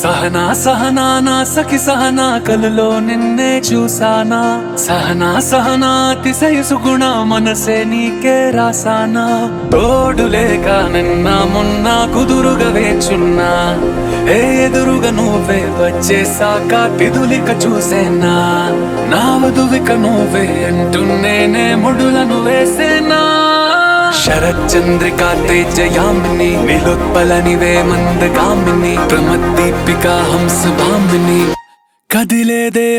సహనా సహనా నా సఖి సహనా కలలో నిన్నే చూసానా సహనా సహనా అతిశయ సుగుణ మనసే నీకే రాసానా తోడు లేక నిన్న మొన్న కుదురుగా వేచున్నా ఏ ఎదురుగా నువ్వే వచ్చేసాక తిదులిక చూసేనా నా వధువిక నువ్వే అంటున్నేనే ముడులను వేసేనా శరచంద్రికా తేజయామిని నిలుత్పలనివే మందగామిని ప్రమద్దీపికా హంస భామిని కదిలేదే